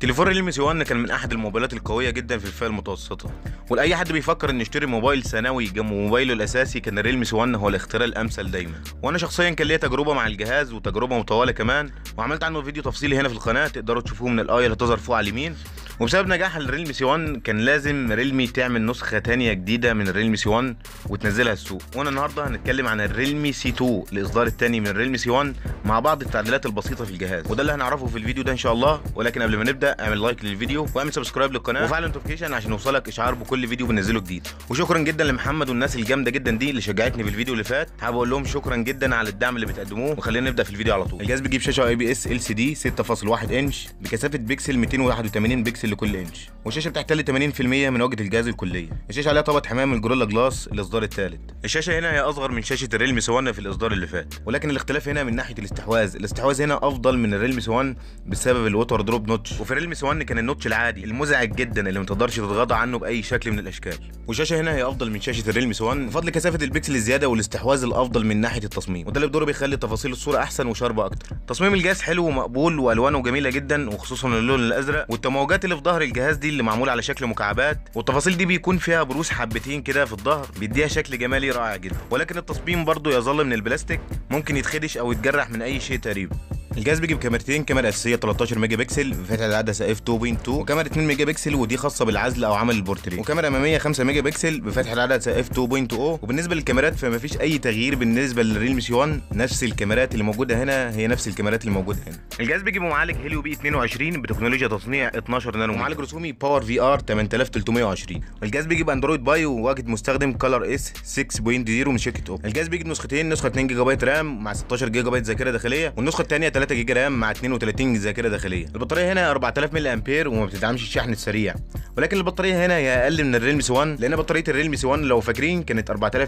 تليفون ريلمي سي 1 كان من احد الموبايلات القويه جدا في الفئه المتوسطه ولاي حد بيفكر انه يشتري موبايل ثانوي جنب موبايله الاساسي كان الريلمي سي 1 هو الاختيار الامثل دايما وانا شخصيا كان ليا تجربه مع الجهاز وتجربه مطوله كمان وعملت عنه فيديو تفصيلي هنا في القناه تقدروا تشوفوه من الايه اللي هتظهر فوق على اليمين وبسبب نجاح الريلمي سي 1 كان لازم ريلمي تعمل نسخه تانية جديده من الريلمي سي 1 وتنزلها السوق وانا النهارده هنتكلم عن الريلمي سي 2 الاصدار الثاني من الريلمي سي 1 مع بعض التعديلات البسيطه في الجهاز وده اللي هنعرفه في الفيديو ده ان شاء الله ولكن قبل ما نبدا اعمل لايك للفيديو واعمل سبسكرايب للقناه وفعل نوتيفيكيشن عشان يوصلك اشعار بكل فيديو بنزله جديد وشكرا جدا لمحمد والناس الجامده جدا دي اللي شجعتني في الفيديو اللي فات حابب اقول لهم شكرا جدا على الدعم اللي بتقدموه وخلينا نبدا في الفيديو على طول الجهاز بيجيب شاشه اي بي اس ال سي دي 6.1 انش بكثافه بيكسل 281 بكسل لكل انش والشاشه بتحتل 80% من واجهه الجهاز الكليه الشاشه عليها طبقه حمايه الجوريلا جلاس الاصدار الثالث الشاشه هنا هي اصغر من شاشه الريلمي سي 1 في الاصدار اللي فات ولكن الاختلاف هنا من ناحيه الاستحواذ الاستحواذ هنا افضل من الريلمي سي 1 بسبب الوتر دروب نوتش وفي الريلمي سي 1 كان النوتش العادي المزعج جدا اللي ما تقدرش تتغاضى عنه باي شكل من الاشكال والشاشه هنا هي افضل من شاشه الريلمي سي 1 بفضل كثافه البكسل الزياده والاستحواذ الافضل من ناحيه التصميم وده اللي بدوره بيخلي تفاصيل الصوره احسن وشاربه اكتر تصميم الجهاز حلو ومقبول والوانه جميله جدا وخصوصا اللون الازرق والتموجات اللي في ظهر الجهاز دي اللي معموله على شكل مكعبات والتفاصيل دي بيكون فيها بروز حبتين كده في الظهر بيديها شكل جمالي رائع جدا ولكن التصميم برضه يظل من البلاستيك ممكن يتخدش او يتجرح من اي شيء تقريبا الجهاز بيجي بكاميرتين كاميرا اساسيه 13 ميجا بكسل بفتحه العدسه اف 2.2 وكاميرا 2 ميجا بكسل ودي خاصه بالعزل او عمل البورتريه وكاميرا اماميه 5 ميجا بكسل بفتحه العدسه اف 2.0 وبالنسبه للكاميرات فما فيش اي تغيير بالنسبه للريلمي سي 1 نفس الكاميرات اللي موجوده هنا هي نفس الكاميرات اللي موجوده هنا الجهاز بيجي بمعالج هيليو بي 22 بتكنولوجيا تصنيع 12 نانو ومعالج رسومي باور في ار 8320 الجهاز بيجي باندرويد باي وواجهه مستخدم كلر اس 6.0 من شركه اوبو الجهاز بيجي بنسختين نسخه 2 جيجا بايت رام مع 16 جيجا بايت ذاكره داخليه والنسخه الثانيه 3 جيجا رام مع 32 ذاكره داخليه البطاريه هنا 4000 ملي امبير وما بتدعمش الشحن السريع ولكن البطاريه هنا هي اقل من الريلمي سي 1 لان بطاريه الريلمي سي 1 لو فاكرين كانت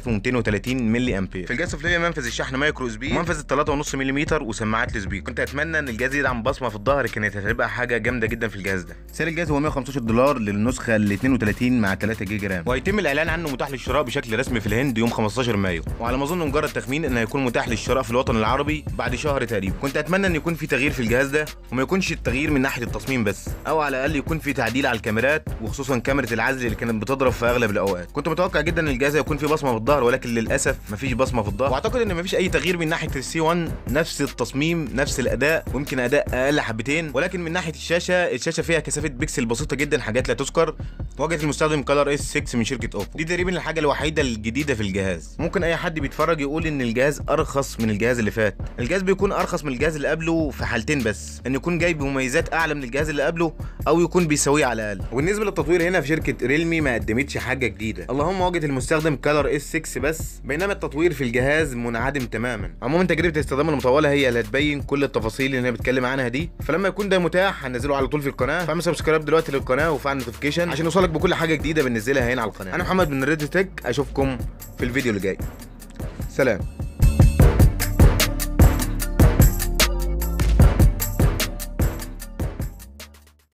4230 ملي امبير في الجهاز السفليه منفذ الشحن مايكرو اس بي ومنفذ 3.5 ملم وسماعات لسبيك كنت اتمنى ان الجهاز يدعم بصمه في الظهر كانت هتبقى حاجه جامده جدا في الجهاز ده سعر الجهاز هو 115 دولار للنسخه ال 32 مع 3 جيجا رام وهيتم الاعلان عنه متاح للشراء بشكل رسمي في الهند يوم 15 مايو وعلى ما اظن مجرد تخمين انه هيكون متاح للشراء في الوطن العربي بعد شهر تقريبا كنت اتمنى ان يكون في تغيير في الجهاز ده وما يكونش التغيير من ناحيه التصميم بس او على الاقل يكون في تعديل على الكاميرات وخصوصا كاميرا العزل اللي كانت بتضرب في اغلب الاوقات كنت متوقع جدا ان الجهاز هيكون فيه بصمه في الظهر ولكن للاسف مفيش بصمه في الظهر واعتقد ان مفيش اي تغيير من ناحيه السي 1 نفس التصميم نفس الاداء ويمكن اداء اقل حبتين ولكن من ناحيه الشاشه الشاشه فيها كثافه بكسل بسيطه جدا حاجات لا تذكر واجهه المستخدم كلر اس 6 من شركه اوبو دي تقريبا الحاجه الوحيده الجديده في الجهاز ممكن اي حد بيتفرج يقول ان الجهاز ارخص من الجهاز اللي فات الجهاز بيكون ارخص من الجهاز اللي قبله في حالتين بس ان يكون جاي بمميزات اعلى من الجهاز اللي قبله او يكون بيساويه على الاقل وبالنسبه للتطوير هنا في شركه ريلمي ما قدمتش حاجه جديده اللهم واجهه المستخدم كلر اس 6 بس بينما التطوير في الجهاز منعدم تماما عموما تجربه الاستخدام المطوله هي اللي هتبين كل التفاصيل اللي انا بتكلم عنها دي فلما يكون ده متاح هنزله على طول في القناه فاعمل سبسكرايب دلوقتي للقناه وفعل نوتيفيكيشن عشان يوصلك بكل حاجه جديده بننزلها هنا على القناه انا محمد من ريد تك اشوفكم في الفيديو اللي جاي سلام